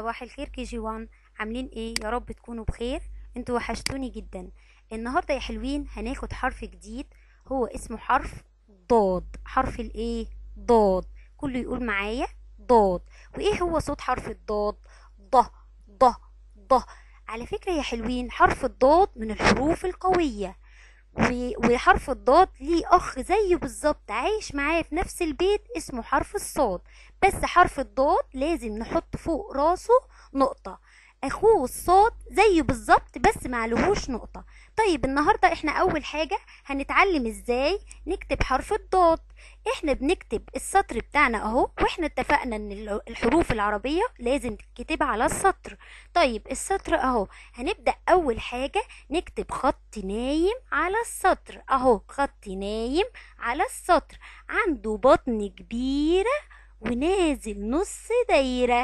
صباح الخير كي جي وان عاملين ايه يا رب تكونوا بخير انتوا وحشتوني جدا النهارده يا حلوين هناخد حرف جديد هو اسمه حرف ضاد حرف الايه ضاد كله يقول معايا ضاد وايه هو صوت حرف الضاد ض ض ض على فكرة يا حلوين حرف الضاد من الحروف القوية و- وحرف الضاد ليه اخ زيه بالظبط عايش معاه في نفس البيت اسمه حرف الصاد بس حرف الضاد لازم نحط فوق راسه نقطة اخوه الصاد زيه بالظبط بس معلهوش نقطة طيب النهاردة احنا اول حاجة هنتعلم ازاي نكتب حرف الضاد احنا بنكتب السطر بتاعنا اهو واحنا اتفقنا ان ال- الحروف العربية لازم تتكتب على السطر طيب السطر اهو هنبدأ اول حاجة نكتب خط نايم على السطر اهو خط نايم على السطر عنده بطن كبيرة ونازل نص دايرة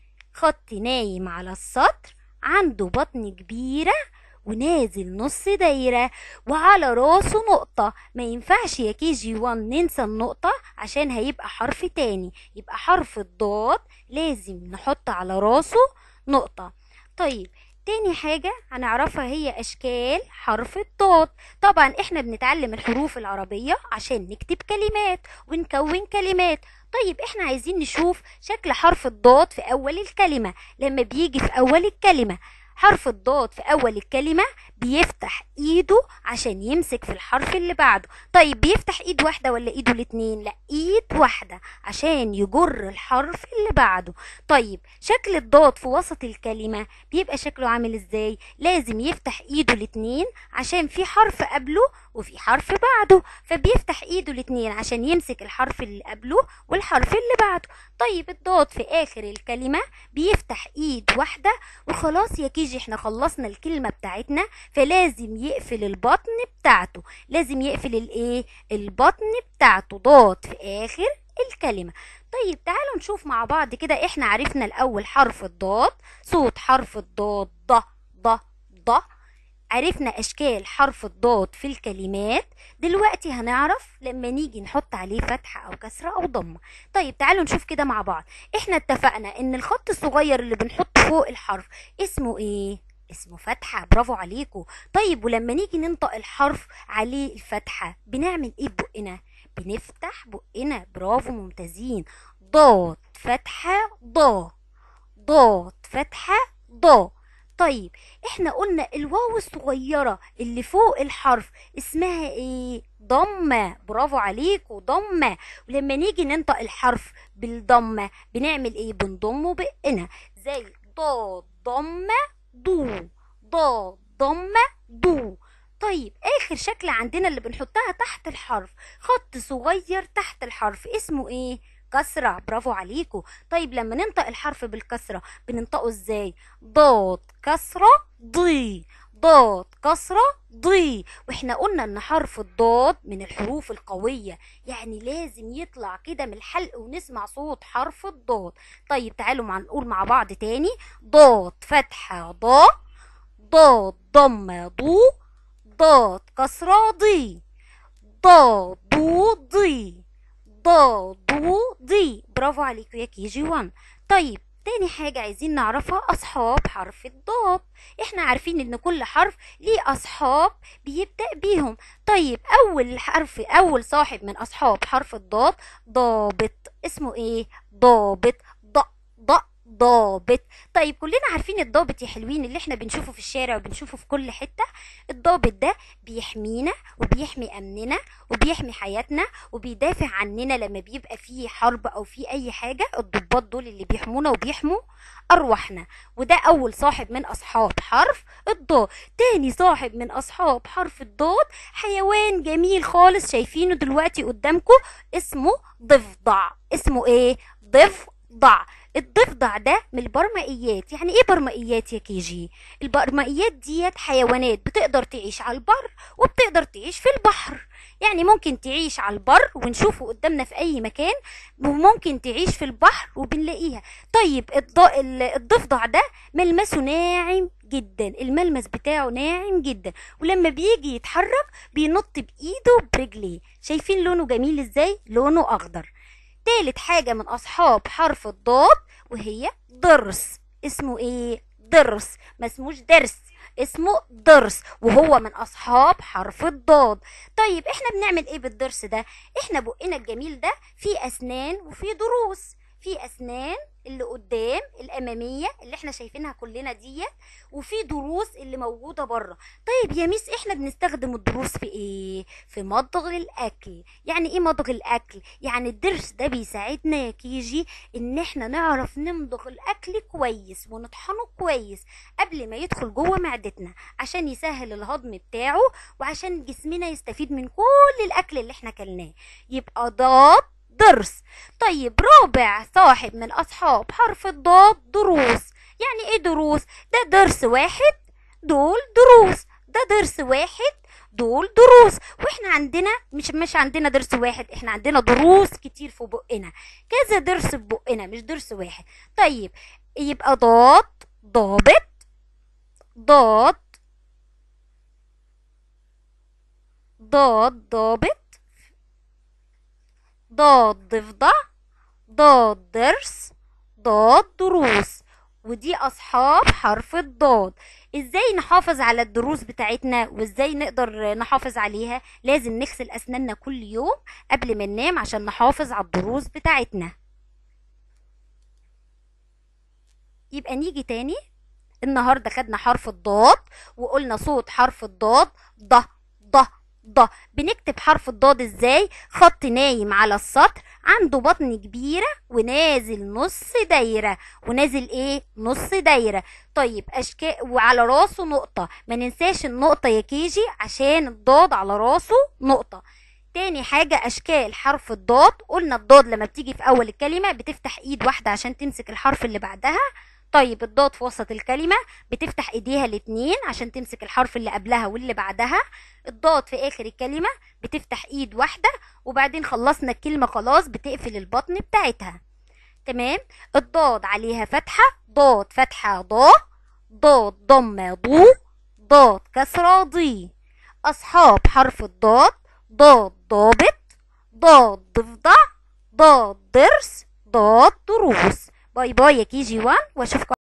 خط نايم على السطر عنده بطن كبيرة ونازل نص دايرة وعلى راسه نقطة ما ينفعش يا كي جي وان ننسى النقطة عشان هيبقى حرف تاني يبقى حرف الضاد لازم نحط على راسه نقطة طيب تاني حاجة هنعرفها هي أشكال حرف الضاد طبعا احنا بنتعلم الحروف العربية عشان نكتب كلمات ونكون كلمات طيب احنا عايزين نشوف شكل حرف الضاد في أول الكلمة لما بيجي في أول الكلمة حرف الضاد في أول الكلمة بيفتح إيده عشان يمسك في الحرف اللي بعده طيب بيفتح إيد واحدة ولا إيده الاتنين لا إيد واحدة عشان يجر الحرف اللي بعده طيب شكل الضاد في وسط الكلمة بيبقى شكله عامل إزاي لازم يفتح إيده الاتنين عشان في حرف قبله وفي حرف بعده فبيفتح إيده الاتنين عشان يمسك الحرف اللي قبله والحرف اللي بعده طيب الضاد في آخر الكلمة بيفتح إيد واحدة وخلاص يا كيجي احنا خلصنا الكلمة بتاعتنا فلازم يقفل البطن بتاعته لازم يقفل الايه البطن بتاعته ضاد في آخر الكلمة طيب تعالوا نشوف مع بعض كده احنا عرفنا الأول حرف الضاد صوت حرف الضاد ض ض ض عرفنا أشكال حرف الضاد في الكلمات دلوقتي هنعرف لما نيجي نحط عليه فتحة أو كسرة أو ضمة طيب تعالوا نشوف كده مع بعض احنا اتفقنا ان الخط الصغير اللي بنحطه فوق الحرف اسمه ايه اسمه فتحة برافو عليكم طيب ولما نيجي ننطق الحرف عليه الفتحة بنعمل ايه ببقنا بنفتح بقنا برافو ممتازين ضاد فتحة ضا ضاد فتحة ضا طيب احنا قلنا الواو الصغيرة اللي فوق الحرف اسمها ايه ضمة برافو عليكم ضمة ولما نيجي ننطق الحرف بالضمة بنعمل ايه بنضمه بقنا زي ضاد ضمة ضو ضاد ضمة ضو طيب اخر شكل عندنا اللي بنحطها تحت الحرف خط صغير تحت الحرف اسمه ايه كسرة برافو عليكم طيب لما ننطق الحرف بالكسرة بننطقه ازاي ضاد كسرة ضي ضاد كسرة ضي واحنا قلنا ان حرف الضاد من الحروف القوية يعني لازم يطلع كده من الحلق ونسمع صوت حرف الضاد طيب تعالوا مع نقول مع بعض تاني ضاد فتحة ضا ضاد ضمة ضو ضاد كسرة ضي ضاد ضو ضي ضاد ضو ضي برافو عليكم يا كي جي 1 طيب تاني حاجة عايزين نعرفها أصحاب حرف الضاد احنا عارفين ان كل حرف ليه أصحاب بيبدأ بيهم طيب أول حرف أول صاحب من أصحاب حرف الضاد ضابط اسمه ايه ضابط ض ض ضابط طيب كلنا عارفين الضابط يا حلوين اللي احنا بنشوفه في الشارع وبنشوفه في كل حتة الضابط ده بيحمينا وبيحمي أمننا وبيحمي حياتنا وبيدافع عننا لما بيبقى فيه حرب أو فيه أي حاجة الضباط دول اللي بيحمونا وبيحموا أرواحنا وده أول صاحب من أصحاب حرف الضاد تاني صاحب من أصحاب حرف الضاد حيوان جميل خالص شايفينه دلوقتي قدامكم اسمه ضفدع اسمه ايه ضفدع الضفدع ده من البرمائيات يعني ايه برمائيات يا كيجي البرمائيات ديت حيوانات بتقدر تعيش على البر وبتقدر تعيش في البحر يعني ممكن تعيش على البر ونشوفه قدامنا في اي مكان وممكن تعيش في البحر وبنلاقيها طيب الض... ال- الضفدع ده ملمسه ناعم جدا الملمس بتاعه ناعم جدا ولما بيجي يتحرك بينط بايده برجليه شايفين لونه جميل ازاي لونه اخضر تالت حاجة من أصحاب حرف الضاد وهي ضرس اسمه ايه ضرس ما اسموش درس اسمه ضرس وهو من اصحاب حرف الضاد طيب احنا بنعمل ايه بالضرس ده احنا بقنا الجميل ده فيه اسنان وفيه ضروس في اسنان اللي قدام الاماميه اللي احنا شايفينها كلنا ديت وفي ضروس اللي موجوده بره طيب يا ميس احنا بنستخدم الضروس في ايه في مضغ الاكل يعني ايه مضغ الاكل يعني الضرس ده بيساعدنا يا كيجي ان احنا نعرف نمضغ الاكل كويس ونطحنه كويس قبل ما يدخل جوه معدتنا عشان يسهل الهضم بتاعه وعشان جسمنا يستفيد من كل الاكل اللي احنا كلناه يبقى ضاد ضرس طيب رابع صاحب من اصحاب حرف الضاد دروس يعني ايه دروس ده درس واحد دول دروس ده درس واحد دول دروس واحنا عندنا مش مش عندنا درس واحد احنا عندنا دروس كتير في بقنا كذا درس في بقنا مش درس واحد طيب يبقى ضاد ضابط ضاد ضاد ضابط ضاد ضفدع ضاد ضرس ضاد دروس ودي اصحاب حرف الضاد ازاي نحافظ على الدروس بتاعتنا وازاي نقدر نحافظ عليها لازم نغسل اسناننا كل يوم قبل ما ننام عشان نحافظ على الدروس بتاعتنا يبقى نيجي تاني النهارده خدنا حرف الضاد وقلنا صوت حرف الضاد ض ض ض بنكتب حرف الضاد ازاي خط نايم على السطر عنده بطن كبيرة ونازل نص دايرة ونازل ايه نص دايرة طيب اشكال وعلى راسه نقطة ما ننساش النقطة يا كيجي عشان الضاد على راسه نقطة تاني حاجة أشكال حرف الضاد قلنا الضاد لما بتيجي في أول الكلمة بتفتح إيد واحدة عشان تمسك الحرف اللي بعدها طيب الضاد في وسط الكلمة بتفتح ايديها الاتنين عشان تمسك الحرف اللي قبلها واللي بعدها الضاد في اخر الكلمة بتفتح ايد واحدة وبعدين خلصنا الكلمة خلاص بتقفل البطن بتاعتها تمام الضاد عليها فتحة ضاد فتحة ضا ضاد ضمة ضو ضاد كسرة ضي أصحاب حرف الضاد ضاد ضابط ضاد ضفدع ضاد ضرس ضاد ضروس باي باي يا كي جي 1 واشوفكم